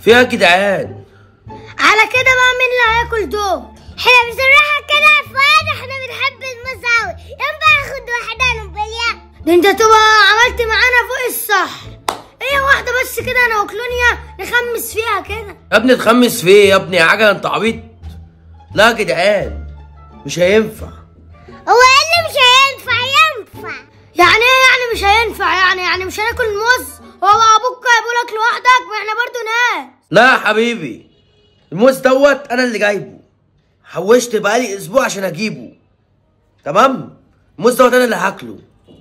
فيها يا جدعان على كده بقى مين اللي هياكل دول احنا بصراحة كده يا فؤاد احنا بنحب الموز اوي ينفع اخد واحدة نوبليا ده انت تبقى عملت معانا فوق الصح هي واحدة بس كده انا وكلونيا نخمس فيها كده يا ابني تخمس في ايه يا ابني يا عجل انت عبيط لا يا جدعان مش هينفع هو ايه اللي مش هينفع ينفع يعني ايه يعني مش هينفع يعني يعني مش هناكل موز هو ابوك هيقولك لوحدك ما احنا برضو ناس لا يا حبيبي الموز دوت انا اللي جايبه حوشت بقالي اسبوع عشان اجيبه تمام الموز دوت انا اللي هاكله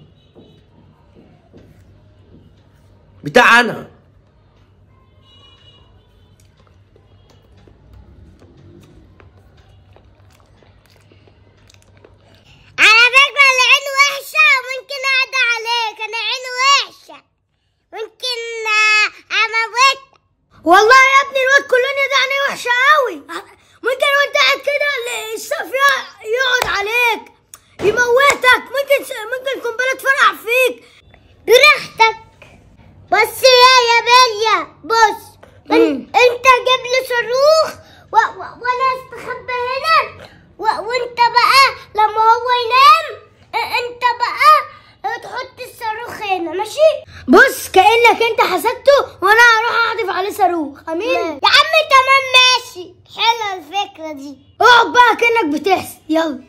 بتاع انا على فكرة العين وحشة ممكن اقعد عليك انا عين وحشة ممكن اموت والله يا ابني الواد كلنا ده عينيه وحشة قوي ممكن وانت قاعد كده الصف يقعد عليك يموتك ممكن ممكن قنبلة تفرقع فيك براحتك بص يا يا بليا بص انت انت جيب لي صاروخ و... و... وانا استخبى هنا و... وانت بقى لما هو ينام ا- انت بقى تحط الصاروخ هنا ماشي بص كانك انت حسدته وانا هروح احذف عليه صاروخ امين يا عم تمام ماشي حلوه الفكره دي اقعد بقى كانك بتحسد يلا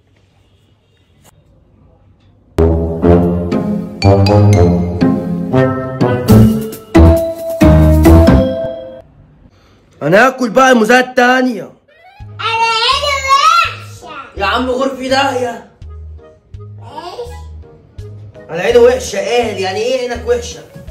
انا هاكل بقى الموزات التانية انا عيني وحشه يا عم غرفي داهية ايش انا عيني وحشة قال يعني ايه عينك وحشة